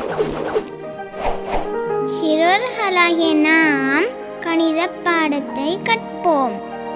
சிறுவர்களாகிய நாம் கணித பாடத்தை கற்போம்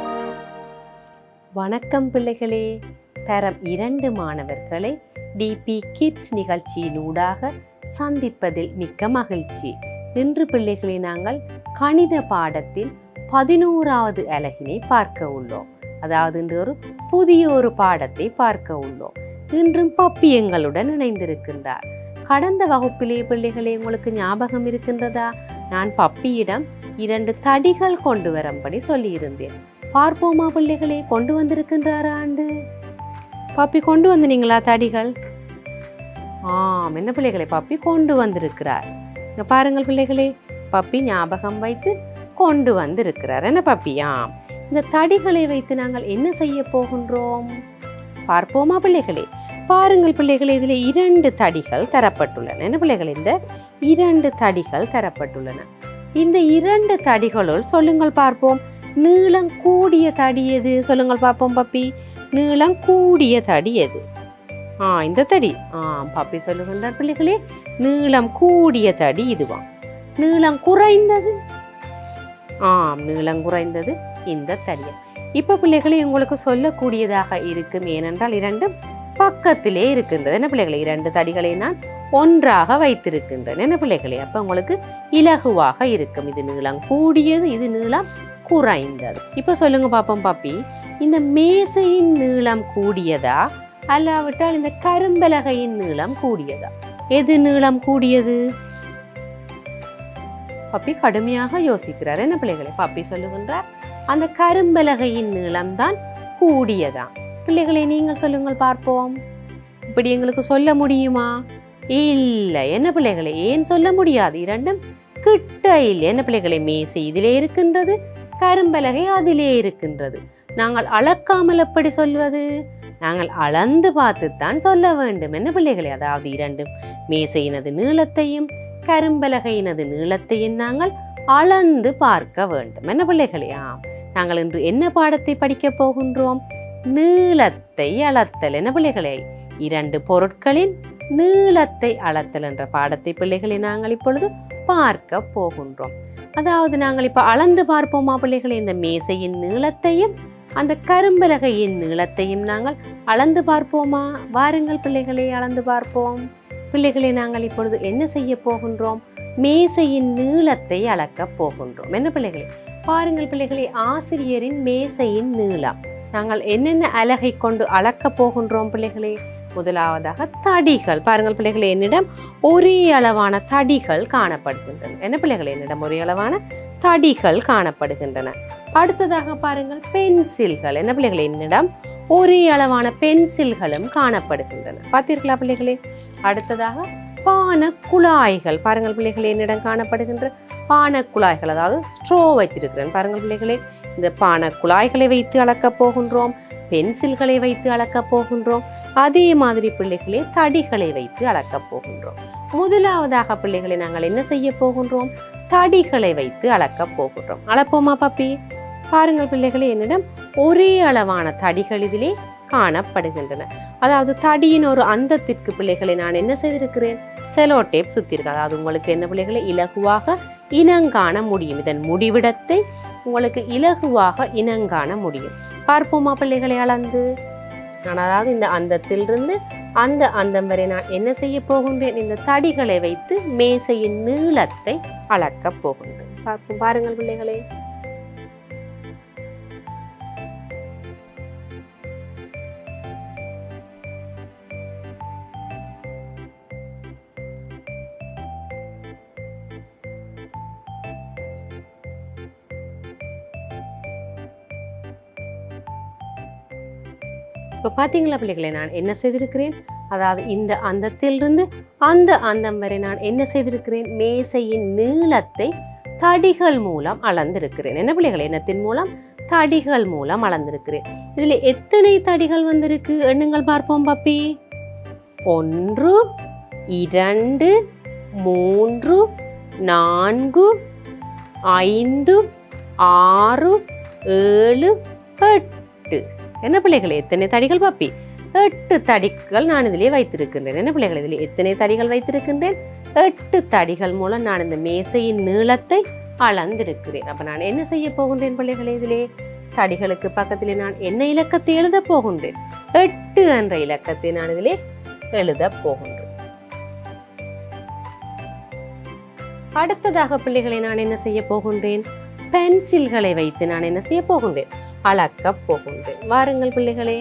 வணக்கம் பிள்ளைகளே தரம் இரண்டு மாணவர்களை டிபி கிட்ஸ் நிகழ்ச்சியினூடாக சந்திப்பதில் மிக்க மகிழ்ச்சி இன்று பிள்ளைகளை நாங்கள் கணித பாடத்தில் பதினோராவது அலகினை பார்க்க உள்ளோம் அதாவது இன்று ஒரு புதிய ஒரு பாடத்தை பார்க்க உள்ளோம் இன்றும் பப்பி எங்களுடன் இணைந்திருக்கின்றார் கடந்த வகுப்பிலே பிள்ளைகளே உங்களுக்கு ஞாபகம் இருக்கின்றதா நான் பப்பியிடம் இரண்டு தடிகள் கொண்டு வரும்படி சொல்லியிருந்தேன் பார்ப்போமா பிள்ளைகளே கொண்டு வந்திருக்கின்றாரா ஆண்டு பப்பி கொண்டு வந்தீங்களா தடிகள் ஆம் என்ன பிள்ளைகளே பப்பி கொண்டு வந்திருக்கிறார் இங்க பாருங்கள் பிள்ளைகளே பப்பி ஞாபகம் வைத்து கொண்டு வந்திருக்கிறார் என்ன பப்பி ஆம் இந்த தடிகளை வைத்து நாங்கள் என்ன செய்ய போகின்றோம் பார்ப்போமா பிள்ளைகளே பாருங்கள் பிள்ளைகளே இதில் இரண்டு தடிகள் தரப்பட்டுள்ளன என்ன பிள்ளைகளே இந்த இரண்டு தடிகள் தரப்பட்டுள்ளன இந்த இரண்டு தடிகளுள் சொல்லுங்கள் பார்ப்போம் நீளம் கூடிய தடி எது சொல்லுங்கள் பார்ப்போம் பப்பி நீளம் கூடிய தடி எது ஆ இந்த தடி ஆ பப்பி சொல்லுகின்றார் பிள்ளைகளே நீளம் கூடிய தடி இதுவாம் நீளம் குறைந்தது ஆம் நீளம் குறைந்தது இந்த தடியா இப்ப பிள்ளைகளே உங்களுக்கு சொல்லக்கூடியதாக இருக்கும் ஏனென்றால் இரண்டும் பக்கத்திலே இருக்கின்றது என்ன பிள்ளைகளே இரண்டு தடிகளை நான் ஒன்றாக வைத்திருக்கின்றேன் என்ன பிள்ளைகளே அப்ப உங்களுக்கு இலகுவாக இருக்கும் இது நீளம் கூடியது இது நீளம் குறைந்தது இப்ப சொல்லுங்க பாப்போம் பாப்பி இந்த மேசையின் நீளம் கூடியதா அல்லாவிட்டால் இந்த கரும்பலகையின் நீளம் கூடியதா எது நீளம் கூடியது பப்பி கடுமையாக யோசிக்கிறார் என்ன பிள்ளைகளே பப்பி சொல்லுகின்றார் அந்த கரும்பலகையின் நீளம்தான் கூடியதாம் பிள்ளைகளை நீங்கள் சொல்லுங்கள் பார்ப்போம் இப்படி எங்களுக்கு சொல்ல முடியுமா இல்லை என்ன பிள்ளைகளை ஏன் சொல்ல முடியாது இரண்டும் கிட்ட இல்லை என்ன பிள்ளைகளை மேசை இதிலே இருக்கின்றது கரும்பலகை அதிலே இருக்கின்றது நாங்கள் அளக்காமல் எப்படி சொல்வது நாங்கள் அளந்து பார்த்துத்தான் சொல்ல வேண்டும் என்ன பிள்ளைகளே அதாவது இரண்டும் மேசையினது நீளத்தையும் கரும்பலகையினது நீளத்தையும் நாங்கள் அளந்து பார்க்க வேண்டும் என்ன பிள்ளைகளே ஆம் நாங்கள் இன்று என்ன பாடத்தை படிக்கப் போகின்றோம் நீளத்தை அளத்தல் என்ன பிள்ளைகளே இரண்டு பொருட்களின் நீளத்தை அளத்தல் என்ற பாடத்தை பிள்ளைகளை நாங்கள் இப்பொழுது பார்க்க போகின்றோம் அதாவது நாங்கள் இப்ப அளந்து பார்ப்போமா பிள்ளைகளை இந்த மேசையின் நீளத்தையும் அந்த கரும்பலகையின் நீளத்தையும் நாங்கள் அளந்து பார்ப்போமா வாருங்கள் பிள்ளைகளை அளந்து பார்ப்போம் பிள்ளைகளை நாங்கள் இப்பொழுது என்ன செய்ய போகின்றோம் மேசையின் நீளத்தை அளக்கப் போகின்றோம் என்ன பிள்ளைகளே பாருங்கள் பிள்ளைகளே ஆசிரியரின் மேசையின் நீளம் நாங்கள் என்னென்ன அலகை கொண்டு அளக்கப் போகின்றோம் பிள்ளைகளே முதலாவதாக தடிகள் பாருங்கள் பிள்ளைகளே என்னிடம் ஒரே அளவான தடிகள் காணப்படுகின்றன என்ன பிள்ளைகளே என்னிடம் ஒரே அளவான தடிகள் காணப்படுகின்றன அடுத்ததாக பாருங்கள் பென்சில்கள் என்ன பிள்ளைகளே என்னிடம் ஒரே அளவான பென்சில்களும் காணப்படுகின்றன பார்த்தீர்களா பிள்ளைகளே அடுத்ததாக பான குழாய்கள் பாருங்கள் பிள்ளைகளே என்னிடம் காணப்படுகின்ற பான குழாய்கள் அதாவது ஸ்ட்ரோ வச்சிருக்கிறேன் பாருங்கள் பிள்ளைகளே இந்த பான குழாய்களை வைத்து அளக்கப் போகின்றோம் பென்சில்களை வைத்து அளக்கப் போகின்றோம் அதே மாதிரி பிள்ளைகளே தடிகளை வைத்து அளக்கப் போகின்றோம் முதலாவதாக பிள்ளைகளை நாங்கள் என்ன செய்ய போகின்றோம் தடிகளை வைத்து அளக்கப் போகின்றோம் அளப்போமா பப்பி பாருங்கள் பிள்ளைகளே என்னிடம் ஒரே அளவான தடிகள் இதிலே காணப்படுகின்றன அதாவது தடியின் ஒரு அந்தத்திற்கு பிள்ளைகளை நான் என்ன செய்திருக்கிறேன் செலோ டேப் சுத்திருக்கேன் அதாவது உங்களுக்கு என்ன பிள்ளைகளை இலகுவாக இனங்காண முடியும் இதன் முடிவிடத்தை உங்களுக்கு இலகுவாக இனங்காண முடியும் பார்ப்போமா பிள்ளைகளை அளந்து நான் அதாவது இந்த அந்தத்திலிருந்து அந்த அந்தம் வரை நான் என்ன செய்ய போகின்றேன் இந்த தடிகளை வைத்து மேசையின் நீளத்தை அளக்கப் போகின்றேன் பார்ப்போம் பாருங்கள் பிள்ளைகளே இப்போ பார்த்தீங்களா பிள்ளைகளே நான் என்ன செய்திருக்கிறேன் அதாவது இந்த அந்தத்திலிருந்து அந்த அந்தம் வரை நான் என்ன செய்திருக்கிறேன் மேசையின் நீளத்தை தடிகள் மூலம் அளந்திருக்கிறேன் என்ன பிள்ளைகள் எண்ணத்தின் மூலம் தடிகள் மூலம் அளந்திருக்கிறேன் இதுல எத்தனை தடிகள் வந்திருக்கு எண்ணுங்கள் பார்ப்போம் பப்பி ஒன்று இரண்டு மூன்று நான்கு ஐந்து ஆறு ஏழு எட்டு என்ன பிள்ளைகளே எத்தனை தடிகள் பாப்பி எட்டு தடிகள் நான் இதிலே வைத்திருக்கின்றேன் என்ன பிள்ளைகள் இதில் எத்தனை தடிகள் வைத்திருக்கின்றேன் எட்டு தடிகள் மூலம் நான் இந்த மேசையின் நீளத்தை அளந்திருக்கிறேன் அப்ப நான் என்ன செய்ய போகின்றேன் பிள்ளைகளே இதிலே தடிகளுக்கு பக்கத்திலே நான் என்ன இலக்கத்தை எழுத போகின்றேன் எட்டு என்ற இலக்கத்தை நான் இதிலே எழுத போகின்றேன் அடுத்ததாக பிள்ளைகளை நான் என்ன செய்ய போகின்றேன் பென்சில்களை வைத்து நான் என்ன செய்ய போகின்றேன் அளக்கப் போகின்றேன் வாருங்கள் பிள்ளைகளே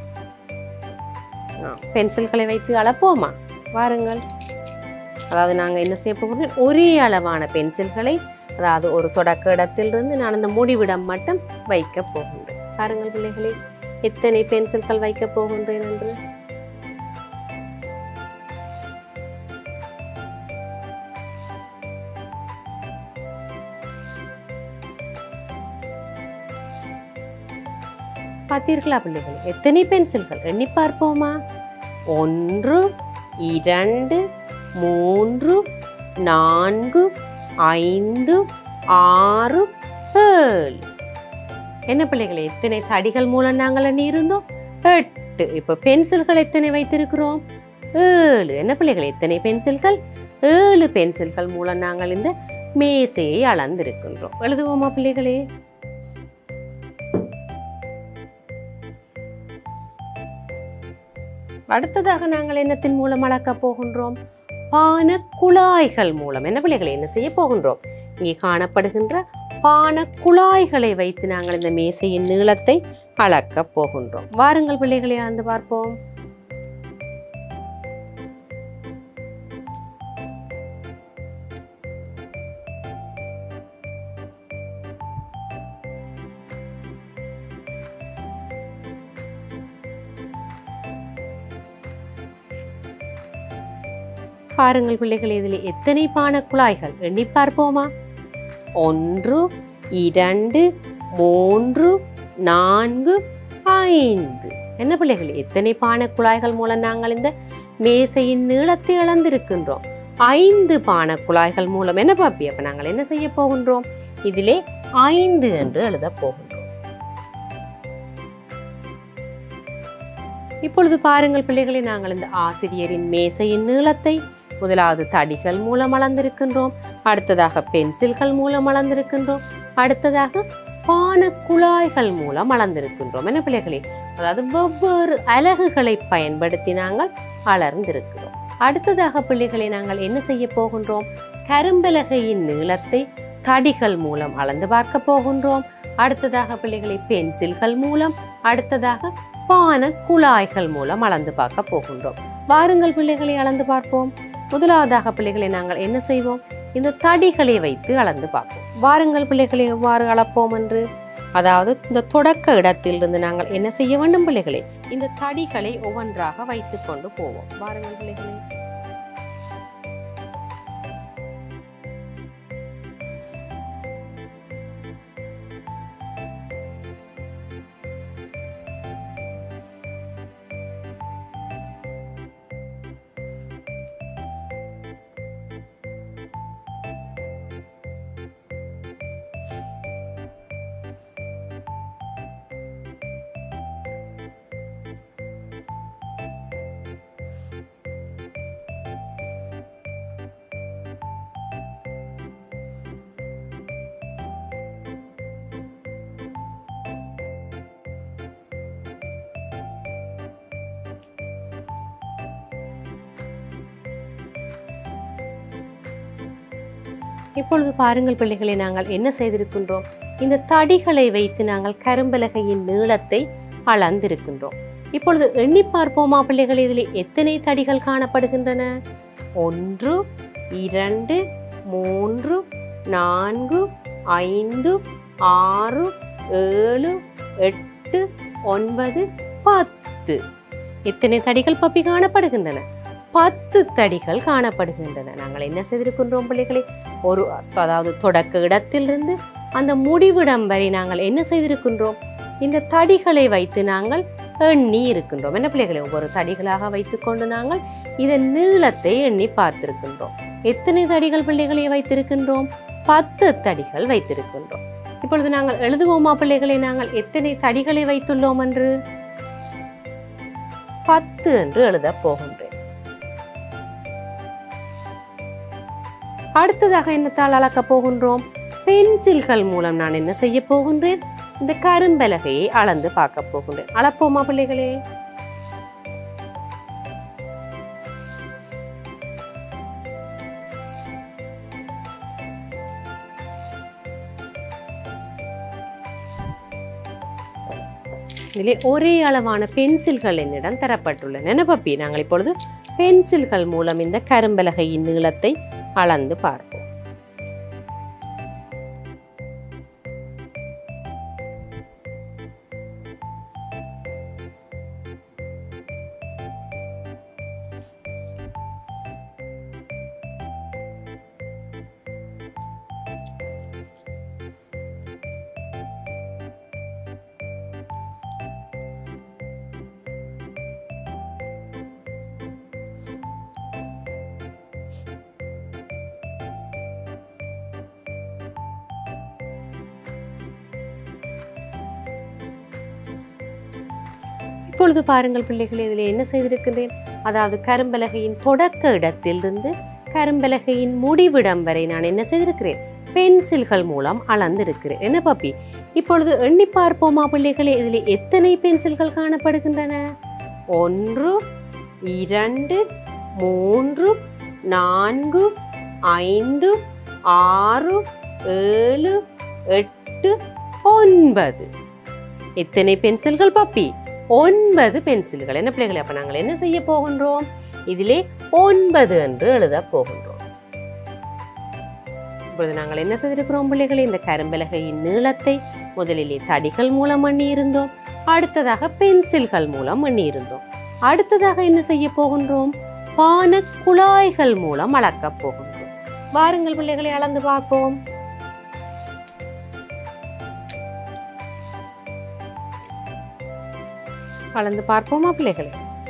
ஆ, பென்சில்களை வைத்து அளப்போமா வாருங்கள் அதாவது நாங்கள் என்ன செய்ய போகின்றோம் ஒரே அளவான பென்சில்களை அதாவது ஒரு தொடக்க இடத்திலிருந்து நான் அந்த முடிவிடம் மட்டும் வைக்க போகின்றேன் பாருங்கள் பிள்ளைகளே எத்தனை பென்சில்கள் வைக்க போகின்றேன் என்று பார்த்தீர்களா பிள்ளைகள் எத்தனை பென்சில்கள் எண்ணி பார்ப்போமா ஒன்று இரண்டு மூன்று நான்கு ஐந்து ஆறு ஏழு என்ன பிள்ளைகளே எத்தனை தடிகள் மூலம் நாங்கள் எண்ணி இருந்தோம் எட்டு இப்போ பென்சில்கள் எத்தனை வைத்திருக்கிறோம் ஏழு என்ன பிள்ளைகளே எத்தனை பென்சில்கள் ஏழு பென்சில்கள் மூலம் நாங்கள் இந்த மேசையை அளந்திருக்கின்றோம் எழுதுவோமா பிள்ளைகளே அடுத்ததாக நாங்கள் என்னத்தின் மூலம் அளக்கப் போகின்றோம் பான குழாய்கள் மூலம் என்ன பிள்ளைகளை என்ன செய்ய போகின்றோம் இங்கே காணப்படுகின்ற பான குழாய்களை வைத்து நாங்கள் இந்த மேசையின் நீளத்தை அளக்கப் போகின்றோம் வாருங்கள் பிள்ளைகளை ஆழ்ந்து பார்ப்போம் பாருங்கள் பிள்ளைகள் இதில் எத்தனை பான குழாய்கள் எண்ணி பார்ப்போமா ஒன்று இரண்டு மூன்று நான்கு ஐந்து என்ன பிள்ளைகள் எத்தனை பான குழாய்கள் மூலம் நாங்கள் இந்த மேசையின் நீளத்தை அளந்திருக்கின்றோம் ஐந்து பான குழாய்கள் மூலம் என்ன பாப்பி அப்ப நாங்கள் என்ன செய்ய போகின்றோம் இதிலே ஐந்து என்று எழுத போகின்றோம் இப்பொழுது பாருங்கள் பிள்ளைகளை நாங்கள் இந்த ஆசிரியரின் மேசையின் நீளத்தை முதலாவது தடிகள் மூலம் அளந்திருக்கின்றோம் அடுத்ததாக பென்சில்கள் மூலம் அளந்திருக்கின்றோம் அடுத்ததாக பான குழாய்கள் மூலம் அளந்திருக்கின்றோம் என்ன பிள்ளைகளே அதாவது வெவ்வேறு அலகுகளை பயன்படுத்தி நாங்கள் அளர்ந்திருக்கிறோம் அடுத்ததாக பிள்ளைகளை நாங்கள் என்ன செய்ய போகின்றோம் கரும்பலகையின் நீளத்தை தடிகள் மூலம் அளந்து பார்க்க போகின்றோம் அடுத்ததாக பிள்ளைகளை பென்சில்கள் மூலம் அடுத்ததாக பான குழாய்கள் மூலம் அளந்து பார்க்க போகின்றோம் வாருங்கள் பிள்ளைகளை அளந்து பார்ப்போம் முதலாவதாக பிள்ளைகளை நாங்கள் என்ன செய்வோம் இந்த தடிகளை வைத்து அளந்து பார்ப்போம் வாருங்கள் பிள்ளைகளை எவ்வாறு அளப்போம் என்று அதாவது இந்த தொடக்க இடத்திலிருந்து நாங்கள் என்ன செய்ய வேண்டும் பிள்ளைகளே இந்த தடிகளை ஒவ்வொன்றாக வைத்துக் கொண்டு போவோம் வாருங்கள் பிள்ளைகளே இப்பொழுது பாருங்கள் பிள்ளைகளை நாங்கள் என்ன செய்திருக்கின்றோம் இந்த தடிகளை வைத்து நாங்கள் கரும்பலகையின் நீளத்தை அளந்திருக்கின்றோம் இப்பொழுது எண்ணி பார்ப்போமா பிள்ளைகள் இதில் எத்தனை தடிகள் காணப்படுகின்றன ஒன்று இரண்டு மூன்று நான்கு ஐந்து ஆறு ஏழு எட்டு ஒன்பது பத்து எத்தனை தடிகள் பப்பி காணப்படுகின்றன பத்து தடிகள் காணப்படுகின்றன நாங்கள் என்ன செய்திருக்கின்றோம் பிள்ளைகளை ஒரு அதாவது தொடக்க இடத்திலிருந்து அந்த முடிவிடம் வரை நாங்கள் என்ன செய்திருக்கின்றோம் இந்த தடிகளை வைத்து நாங்கள் எண்ணி இருக்கின்றோம் என்ன பிள்ளைகளை ஒவ்வொரு தடிகளாக வைத்துக்கொண்டு நாங்கள் இதன் நீளத்தை எண்ணி பார்த்திருக்கின்றோம் எத்தனை தடிகள் பிள்ளைகளை வைத்திருக்கின்றோம் பத்து தடிகள் வைத்திருக்கின்றோம் இப்பொழுது நாங்கள் எழுதுவோமா பிள்ளைகளை நாங்கள் எத்தனை தடிகளை வைத்துள்ளோம் என்று பத்து என்று எழுத போகின்றேன் அடுத்ததாக என்னத்தால் அளக்க போகின்றோம் பென்சில்கள் மூலம் நான் என்ன செய்ய போகின்றேன் இந்த கரும்பலகையை அளந்து பார்க்க போகின்றேன் அளப்போமா பிள்ளைகளே இதிலே ஒரே அளவான பென்சில்கள் என்னிடம் தரப்பட்டுள்ளன என்ன பப்பி நாங்கள் இப்பொழுது பென்சில்கள் மூலம் இந்த கரும்பலகையின் நீளத்தை அளந்து பார்ப்போம் இப்பொழுது பாருங்கள் பிள்ளைகளே இதில் என்ன செய்திருக்கிறேன் அதாவது கரும்பலகையின் தொடக்க இடத்திலிருந்து கரும்பலகையின் முடிவிடம் வரை நான் என்ன செய்திருக்கிறேன் பென்சில்கள் மூலம் அளந்திருக்கிறேன் என்ன பாப்பி இப்பொழுது எண்ணி பார்ப்போமா பிள்ளைகளே இதில் எத்தனை பென்சில்கள் காணப்படுகின்றன ஒன்று இரண்டு மூன்று நான்கு ஐந்து ஆறு ஏழு எட்டு ஒன்பது எத்தனை பென்சில்கள் பாப்பி ஒன்பது பென்சில்கள் என்ன பிள்ளைகளே அப்ப நாங்கள் என்ன செய்ய போகின்றோம் இதிலே ஒன்பது என்று எழுத போகின்றோம் இப்பொழுது நாங்கள் என்ன செய்திருக்கிறோம் பிள்ளைகளே இந்த கரும்பலகையின் நீளத்தை முதலிலே தடிகள் மூலம் எண்ணி இருந்தோம் அடுத்ததாக பென்சில்கள் மூலம் எண்ணி இருந்தோம் அடுத்ததாக என்ன செய்ய போகின்றோம் பான குழாய்கள் மூலம் அளக்கப் போகின்றோம் வாருங்கள் பிள்ளைகளை அளந்து பார்ப்போம் கலந்து பார்ப்போமா பிள்ளைகளே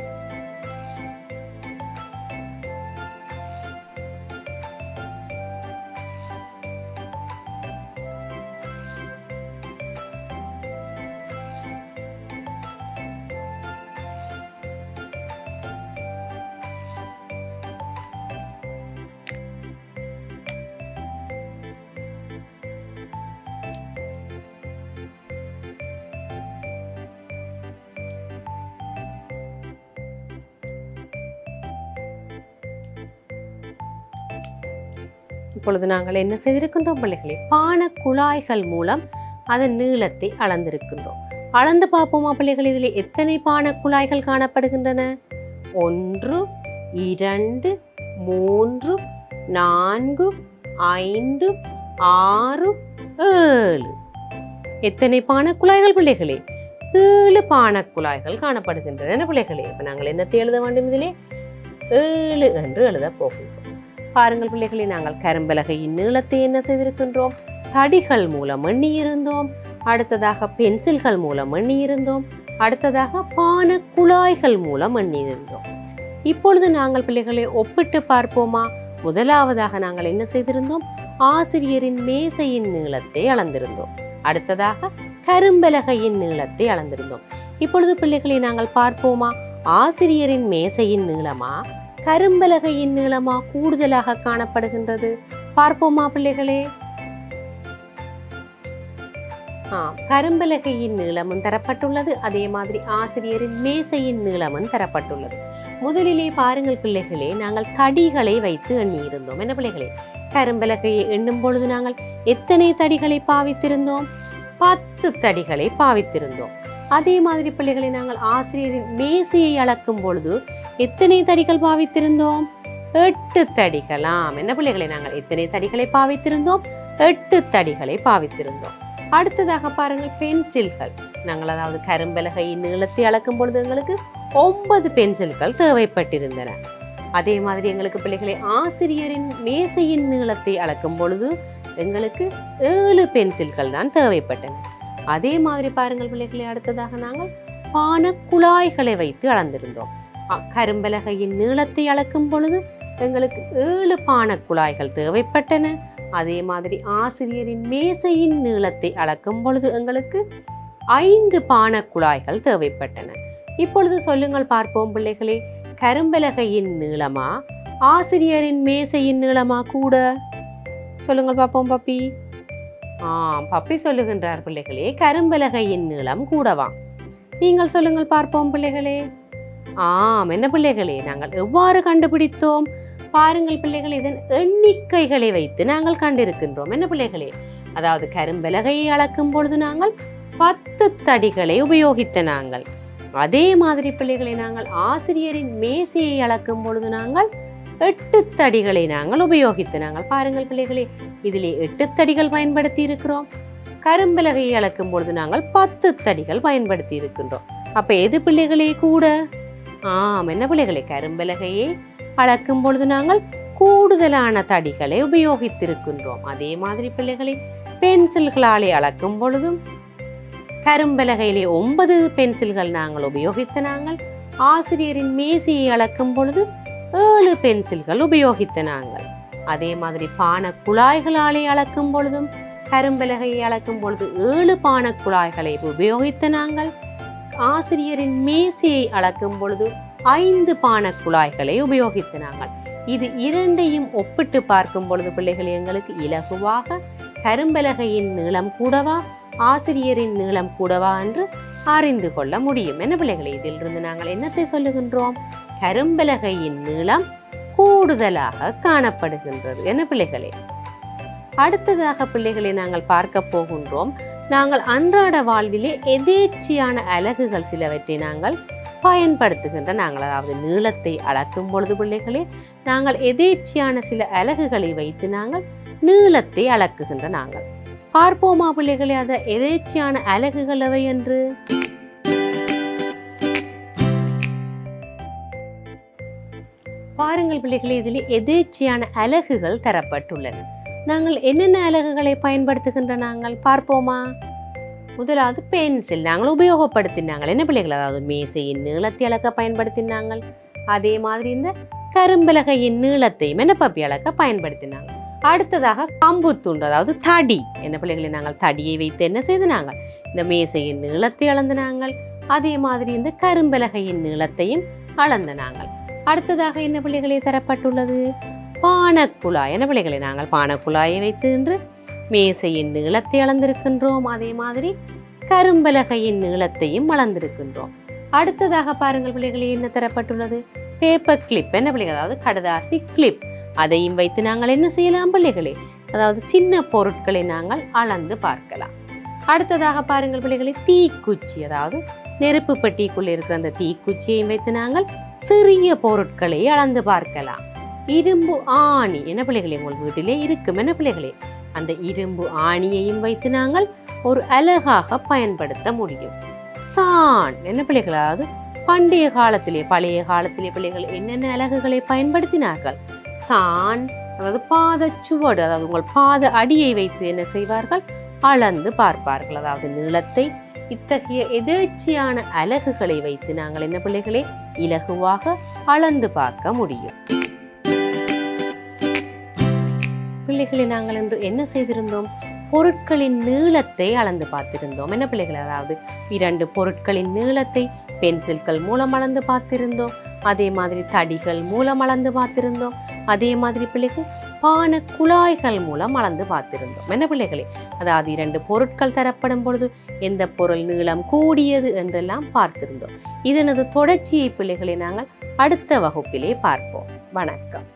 இப்பொழுது நாங்கள் என்ன செய்திருக்கின்றோம் பிள்ளைகளே பான குழாய்கள் மூலம் அதன் நீளத்தை அளந்திருக்கின்றோம் அளந்து பார்ப்போமா பிள்ளைகள் இதில் எத்தனை பான குழாய்கள் காணப்படுகின்றன ஒன்று இரண்டு மூன்று நான்கு ஐந்து ஆறு ஏழு எத்தனை பான குழாய்கள் பிள்ளைகளே ஏழு பான குழாய்கள் காணப்படுகின்றன என்ன பிள்ளைகளே இப்ப நாங்கள் என்னத்தை எழுத வேண்டும் இதிலே ஏழு என்று எழுத போகின்றோம் பாருங்கள் பிள்ளைகளே நாங்கள் கரும்பலகையின் நீளத்தை என்ன செய்திருக்கின்றோம் தடிகள் மூலம் எண்ணி இருந்தோம் அடுத்ததாக பென்சில்கள் மூலம் எண்ணி இருந்தோம் அடுத்ததாக பான குழாய்கள் மூலம் எண்ணி இருந்தோம் இப்பொழுது நாங்கள் பிள்ளைகளை ஒப்பிட்டு பார்ப்போமா முதலாவதாக நாங்கள் என்ன செய்திருந்தோம் ஆசிரியரின் மேசையின் நீளத்தை அளந்திருந்தோம் அடுத்ததாக கரும்பலகையின் நீளத்தை அளந்திருந்தோம் இப்பொழுது பிள்ளைகளை நாங்கள் பார்ப்போமா ஆசிரியரின் மேசையின் நீளமா கரும்பலகையின் நீளமா கூடுதலாக காணப்படுகின்றது பார்ப்போமா பிள்ளைகளே ஆ கரும்பலகையின் நீளமும் தரப்பட்டுள்ளது அதே மாதிரி ஆசிரியரின் மேசையின் நீளமும் தரப்பட்டுள்ளது முதலிலே பாருங்கள் பிள்ளைகளே நாங்கள் தடிகளை வைத்து எண்ணியிருந்தோம் என்ன பிள்ளைகளே கரும்பலகையை எண்ணும் பொழுது நாங்கள் எத்தனை தடிகளை பாவித்திருந்தோம் பத்து தடிகளை பாவித்திருந்தோம் அதே மாதிரி பிள்ளைகளை நாங்கள் ஆசிரியரின் மேசையை அளக்கும் பொழுது எத்தனை தடிகள் பாவித்திருந்தோம் எட்டு தடிகளாம் என்ன பிள்ளைகளை நாங்கள் எத்தனை தடிகளை பாவித்திருந்தோம் எட்டு தடிகளை பாவித்திருந்தோம் அடுத்ததாக பாருங்கள் பென்சில்கள் நாங்கள் அதாவது கரும்பலகையின் நீளத்தை அளக்கும் பொழுது எங்களுக்கு ஒன்பது பென்சில்கள் தேவைப்பட்டிருந்தன அதே மாதிரி எங்களுக்கு பிள்ளைகளை ஆசிரியரின் மேசையின் நீளத்தை அளக்கும் பொழுது எங்களுக்கு ஏழு பென்சில்கள் தான் தேவைப்பட்டன அதே மாதிரி பாருங்கள் பிள்ளைகளை அடுத்ததாக நாங்கள் பான குழாய்களை வைத்து அளந்திருந்தோம் அ, கரும்பலகையின் நீளத்தை அளக்கும் பொழுது எங்களுக்கு ஏழு பான குழாய்கள் தேவைப்பட்டன அதே மாதிரி ஆசிரியரின் மேசையின் நீளத்தை அளக்கும் பொழுது எங்களுக்கு ஐந்து பான குழாய்கள் தேவைப்பட்டன இப்பொழுது சொல்லுங்கள் பார்ப்போம் பிள்ளைகளே கரும்பலகையின் நீளமா ஆசிரியரின் மேசையின் நீளமா கூட சொல்லுங்கள் பார்ப்போம் பப்பி ஆ பப்பி சொல்லுகின்றார் பிள்ளைகளே கரும்பலகையின் நீளம் கூடவா நீங்கள் சொல்லுங்கள் பார்ப்போம் பிள்ளைகளே ஆம் என்ன பிள்ளைகளே நாங்கள் எவ்வாறு கண்டுபிடித்தோம் பாருங்கள் பிள்ளைகள் இதன் எண்ணிக்கைகளை வைத்து நாங்கள் கண்டிருக்கின்றோம் என்ன பிள்ளைகளே அதாவது கரும்பலகையை அளக்கும் பொழுது நாங்கள் பத்து தடிகளை உபயோகித்த நாங்கள் அதே மாதிரி பிள்ளைகளை நாங்கள் ஆசிரியரின் மேசையை அளக்கும் பொழுது நாங்கள் எட்டு தடிகளை நாங்கள் உபயோகித்து நாங்கள் பாருங்கள் பிள்ளைகளே இதிலே எட்டு தடிகள் பயன்படுத்தி இருக்கிறோம் கரும்பலகையை அளக்கும் பொழுது நாங்கள் பத்து தடிகள் பயன்படுத்தி இருக்கின்றோம் அப்ப எது பிள்ளைகளே கூட ஆம் என்ன பிள்ளைகளே கரும்பலகையை அளக்கும் பொழுது நாங்கள் கூடுதலான தடிகளை உபயோகித்திருக்கின்றோம் அதே மாதிரி பிள்ளைகளை பென்சில்களாலே அளக்கும் பொழுதும் கரும்பலகையிலே ஒன்பது பென்சில்கள் நாங்கள் உபயோகித்த நாங்கள் ஆசிரியரின் மேசையை அளக்கும் பொழுது ஏழு பென்சில்கள் உபயோகித்த நாங்கள் அதே மாதிரி பான குழாய்களாலே அளக்கும் பொழுதும் கரும்பலகையை அளக்கும் பொழுது ஏழு பான குழாய்களை உபயோகித்த நாங்கள் ஆசிரியரின் மேசையை அளக்கும் பொழுது ஐந்து பான குழாய்களை உபயோகித்த நாங்கள் இது இரண்டையும் ஒப்பிட்டு பார்க்கும் பொழுது பிள்ளைகள் எங்களுக்கு இலகுவாக கரும்பலகையின் நீளம் கூடவா ஆசிரியரின் நீளம் கூடவா என்று அறிந்து கொள்ள முடியும் என்ன பிள்ளைகளே இதிலிருந்து நாங்கள் என்னத்தை சொல்லுகின்றோம் கரும்பலகையின் நீளம் கூடுதலாக காணப்படுகின்றது என்ன பிள்ளைகளே அடுத்ததாக பிள்ளைகளை நாங்கள் பார்க்க போகின்றோம் நாங்கள் அன்றாட வாழ்விலே எதேச்சியான அலகுகள் சிலவற்றை நாங்கள் பயன்படுத்துகின்ற நாங்கள் அதாவது நீளத்தை அளக்கும் பொழுது பிள்ளைகளே நாங்கள் எதேச்சியான சில அலகுகளை வைத்து நாங்கள் நீளத்தை அளக்குகின்ற நாங்கள் பார்ப்போமா பிள்ளைகளே அத எதேச்சியான அலகுகள் எவை என்று பாருங்கள் பிள்ளைகளே இதில் எதேச்சியான அலகுகள் தரப்பட்டுள்ளன நாங்கள் என்னென்ன அலகுகளை பயன்படுத்துகின்ற நாங்கள் பார்ப்போமா முதலாவது பென்சில் நாங்கள் உபயோகப்படுத்தினாங்கள் என்ன பிள்ளைகள் அதாவது மேசையின் நீளத்தை அளக்க பயன்படுத்தினாங்கள் அதே மாதிரி இந்த கரும்பலகையின் நீளத்தையும் என்ன பப்பி அளக்க பயன்படுத்தினாங்க அடுத்ததாக கம்பு துண்டு அதாவது தடி என்ன பிள்ளைகளை நாங்கள் தடியை வைத்து என்ன செய்து நாங்கள் இந்த மேசையின் நீளத்தை அளந்து நாங்கள் அதே மாதிரி இந்த கரும்பலகையின் நீளத்தையும் அளந்து நாங்கள் அடுத்ததாக என்ன பிள்ளைகளே தரப்பட்டுள்ளது பானக்குழாய் என்ன பிள்ளைகளை நாங்கள் பானக்குழாயை வைத்து இன்று மேசையின் நீளத்தை அளந்திருக்கின்றோம் அதே மாதிரி கரும்பலகையின் நீளத்தையும் அளந்திருக்கின்றோம் அடுத்ததாக பாருங்கள் பிள்ளைகளே என்ன தரப்பட்டுள்ளது பேப்பர் கிளிப் என்ன பிள்ளைகள் அதாவது கடதாசி கிளிப் அதையும் வைத்து நாங்கள் என்ன செய்யலாம் பிள்ளைகளே அதாவது சின்ன பொருட்களை நாங்கள் அளந்து பார்க்கலாம் அடுத்ததாக பாருங்கள் பிள்ளைகளே தீக்குச்சி அதாவது நெருப்பு பெட்டிக்குள் இருக்கிற அந்த தீக்குச்சியையும் வைத்து நாங்கள் சிறிய பொருட்களை அளந்து பார்க்கலாம் இரும்பு ஆணி என்ன பிள்ளைகளே உங்கள் வீட்டிலே இருக்கும் என்ன பிள்ளைகளே அந்த இரும்பு ஆணியையும் வைத்து நாங்கள் ஒரு அழகாக பயன்படுத்த முடியும் சான் என்ன பிள்ளைகள் அதாவது பண்டைய காலத்திலே பழைய காலத்திலே பிள்ளைகள் என்னென்ன அலகுகளை பயன்படுத்தினார்கள் சான் அதாவது பாத சுவடு அதாவது உங்கள் பாத அடியை வைத்து என்ன செய்வார்கள் அளந்து பார்ப்பார்கள் அதாவது நீளத்தை இத்தகைய எதேச்சியான அலகுகளை வைத்து நாங்கள் என்ன பிள்ளைகளே இலகுவாக அளந்து பார்க்க முடியும் பிள்ளைகளை நாங்கள் இன்று என்ன செய்திருந்தோம் பொருட்களின் நீளத்தை அளந்து பார்த்திருந்தோம் என்ன பிள்ளைகள் அதாவது இரண்டு பொருட்களின் நீளத்தை பென்சில்கள் மூலம் அளந்து பார்த்திருந்தோம் அதே மாதிரி தடிகள் மூலம் அளந்து பார்த்திருந்தோம் அதே மாதிரி பிள்ளைகள் பான குழாய்கள் மூலம் அளந்து பார்த்திருந்தோம் என்ன பிள்ளைகளே அதாவது இரண்டு பொருட்கள் தரப்படும் பொழுது எந்த பொருள் நீளம் கூடியது என்றெல்லாம் பார்த்திருந்தோம் இதனது தொடர்ச்சியை பிள்ளைகளை நாங்கள் அடுத்த வகுப்பிலே பார்ப்போம் வணக்கம்